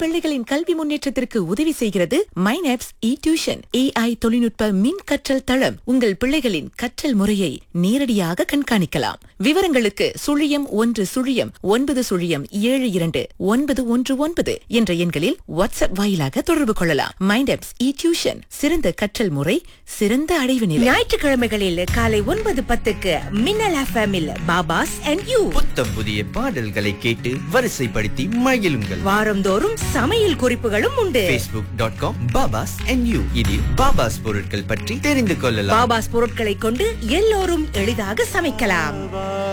பிள்ளைகளின் கல்வி முன்னேற்றத்திற்கு உதவி செய்கிறது மைனாப்ஸ் இ டியூஷன் ஏஐ தொழில்நுட்ப மின் கற்றல் தளம் உங்கள் பிள்ளைகளின் கற்றல் முறையை நேரடியாக கண்காணிக்கலாம் விவரங்களுக்கு சுழியம் ஒன்று சுழியம் ஒன்பது சுழியம் ஏழு இரண்டு ஒன்பது ஒன்று ஒன்பது என்ற எண்களில் வாட்ஸ்அப் வாயிலாக தொடர்பு கொள்ளலாம் மைண்டாப்ஸ் இ டியூஷன் சிறந்த கற்றல் முறை சிறந்த அடைவு நிலை ஞாயிற்றுக்கிழமைகளில் காலை ஒன்பது பத்துக்கு மின்னல் எஃப்எம்மில் பாபாஸ் அண்ட் யூ புத்தம் புதிய பாடல்களை கேட்டு வரிசைப்படுத்தி மகிழுங்கள் வாரந்தோறும் சமையல் குறிப்புகளும் உண்டு facebook.com dot com Babas and you இதில் பாபாஸ் பொருட்கள் பற்றி தெரிந்து கொள்ளலாம் பாபாஸ் பொருட்களை கொண்டு எல்லோரும் எளிதாக சமைக்கலாம்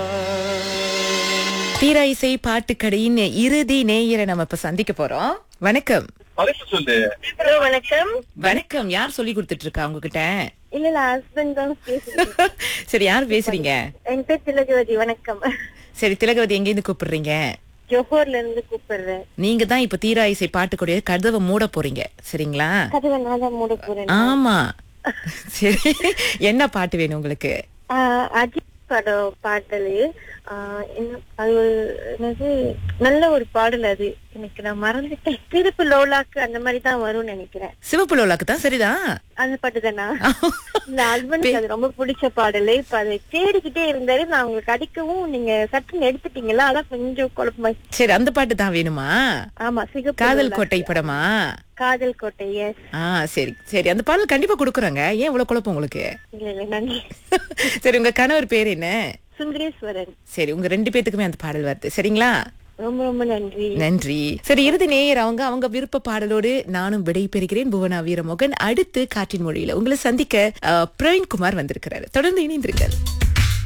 தீரா இசை பாட்டுக்கடையின் இறுதி நேயரை நம்ம இப்ப சந்திக்க போறோம் வணக்கம் பரிசு சொல்லு ஹலோ வணக்கம் வணக்கம் யார் சொல்லி கொடுத்துட்டு இருக்கா உங்ககிட்ட இல்ல இல்ல ஹஸ்பண்ட் தான் பேசுறேன் சரி யார் பேசுறீங்க என் பேர் திலகவதி வணக்கம் சரி திலகவதி எங்க இருந்து கூப்பிடுறீங்க ஜோஹர்ல இருந்து கூப்பிடுறேன் நீங்க தான் இப்ப தீரா இசை பாட்டுக்குடைய கதவை மூட போறீங்க சரிங்களா கதவை நான் தான் மூட போறேன் ஆமா சரி என்ன பாட்டு வேணும் உங்களுக்கு ஆஹ் அஜித் படம் பாடல் ஆஹ் என்ன- அது ஒரு- என்னது நல்ல ஒரு பாடல் அது எனக்கு நான் மறந்துட்டேன் திருப்பு லோலாக்கு அந்த மாதிரி தான் வரும்னு நினைக்கிறேன் சிவப்பு லோலாக்கு தான் சரிதான் அந்த பாட்டு தானா இந்த ஹஸ்பண்டுக்கு அது ரொம்ப பிடிச்ச பாடல் இப்ப அதை தேடிக்கிட்டே இருந்தாரு நான் உங்களுக்கு அடிக்கவும் நீங்க சட்டுன்னு எடுத்துட்டீங்களா அதான் கொஞ்சம் குழப்பமா சரி அந்த பாட்டு தான் வேணுமா ஆமா சிகப்பு காதல் லோலா. கோட்டை படமா காதல் கோட்டை எஸ் ஆ சரி சரி அந்த பாடல் கண்டிப்பா கொடுக்குறாங்க ஏன் இவ்வளவு குழப்பம் உங்களுக்கு இல்ல இல்ல நன்றி சரி உங்க கணவர் பேர் என்ன சுந்தரேஸ்வரன் சரி உங்க ரெண்டு பேத்துக்குமே அந்த பாடல் வருது சரிங்களா ரொம்ப ரொம்ப நன்றி நன்றி சரி இறுதி நேயர் அவங்க அவங்க விருப்ப பாடலோடு நானும் விடை பெறுகிறேன் புவனா வீரமோகன் அடுத்து காற்றின் மொழியில உங்களை சந்திக்க அஹ், பிரவீன்குமார் வந்திருக்கிறாரு தொடர்ந்து இணைந்திருக்கிறார்